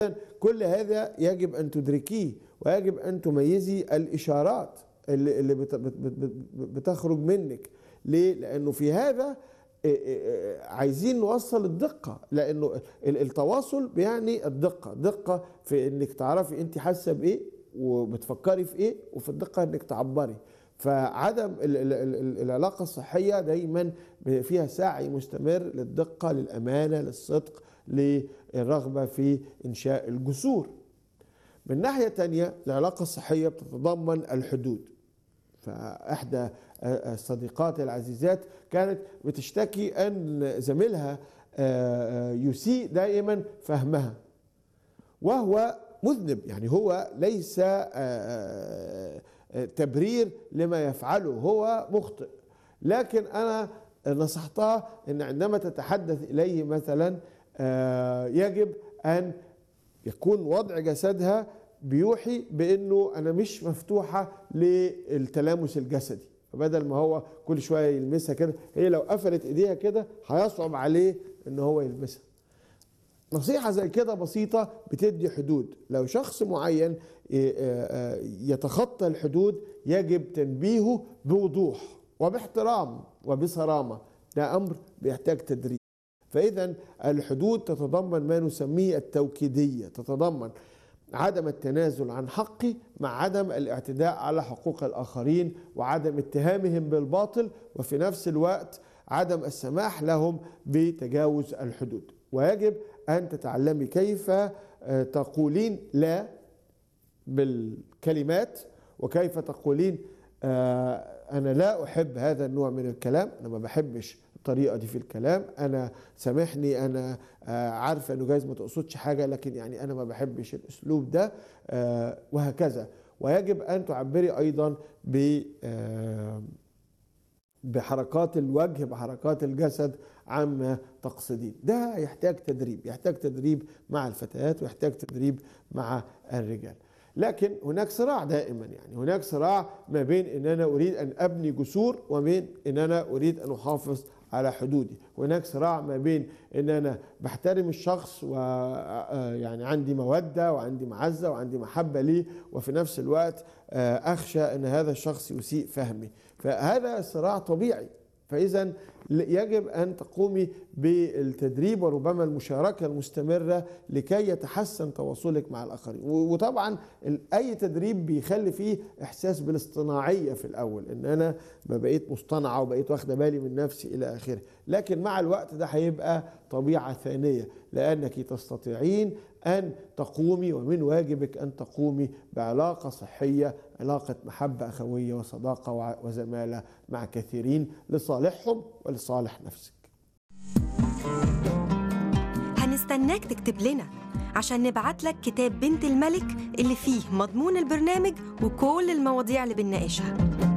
كل هذا يجب ان تدركيه ويجب ان تميزي الاشارات اللي اللي بت- بت- بت- بتخرج منك ليه لانه في هذا إيه إيه عايزين نوصل الدقة لأنه ال- التواصل بيعني الدقة دقة في إنك تعرفي أنت حاسة بإيه وبتفكري في إيه وفي الدقة إنك تعبري فعدم ال- ال- ال- العلاقة الصحية دايما فيها سعي مستمر للدقة للأمانة للصدق للرغبة في إنشاء الجسور من ناحية تانية العلاقة الصحية بتتضمن الحدود فإحدى الصديقات العزيزات كانت بتشتكي أن زميلها آه، يسيء دائما فهمها وهو مذنب يعني هو ليس آه، آه، آه، تبرير لما يفعله هو مخطئ لكن أنا نصحتها أن عندما تتحدث إليه مثلا آه، يجب أن يكون وضع جسدها بيوحي بانه انا مش مفتوحه للتلامس الجسدي فبدل ما هو كل شويه يلمسها كده هي لو قفلت ايديها كده هيصعب عليه ان هو يلمسها نصيحة زي كده بسيطة بتدي حدود لو شخص معين إيه، آه، آه، يتخطى الحدود يجب تنبيهه بوضوح وباحترام وبصرامة ده أمر بيحتاج تدريب فإذا الحدود تتضمن ما نسميه التوكيدية تتضمن عدم التنازل عن حقي مع عدم الاعتداء على حقوق الآخرين وعدم اتهامهم بالباطل وفي نفس الوقت عدم السماح لهم بتجاوز الحدود ويجب أن تتعلمي كيف آه، تقولين لا بالكلمات وكيف تقولين آه، أنا لا أحب هذا النوع من الكلام أنا ما بحبش الطريقة دي في الكلام أنا سامحني أنا آه، عارفة أنه جايز ما تقصدش حاجة لكن يعني أنا ما بحبش الأسلوب ده آه، وهكذا ويجب أن تعبري أيضا ب آه، بحركات الوجه بحركات الجسد عما تقصدين ده يحتاج تدريب يحتاج تدريب مع الفتيات ويحتاج تدريب مع الرجال لكن هناك صراع دائما يعني هناك صراع ما بين ان انا اريد ان ابني جسور وبين ان انا اريد ان احافظ على حدودي هناك صراع ما بين ان انا بحترم الشخص ويعني عندي موده وعندي معزه وعندي محبه ليه وفي نفس الوقت آه، اخشى ان هذا الشخص يسيء فهمي فهذا صراع طبيعي فاذا يجب ان تقومي بالتدريب وربما المشاركه المستمره لكي يتحسن تواصلك مع الاخرين و- وطبعا ال- اي تدريب بيخلي فيه احساس بالاصطناعيه في الاول ان انا ما بقيت مصطنعه وبقيت واخده بالي من نفسي الى اخره لكن مع الوقت ده هيبقى طبيعه ثانيه لانك تستطيعين ان تقومي ومن واجبك ان تقومي بعلاقه صحيه علاقه محبه اخويه وصداقه وع- وزماله مع كثيرين لصالحهم ولصالح نفسك هنستناك تكتب لنا عشان نبعت لك كتاب بنت الملك اللي فيه مضمون البرنامج وكل المواضيع اللي بنناقشها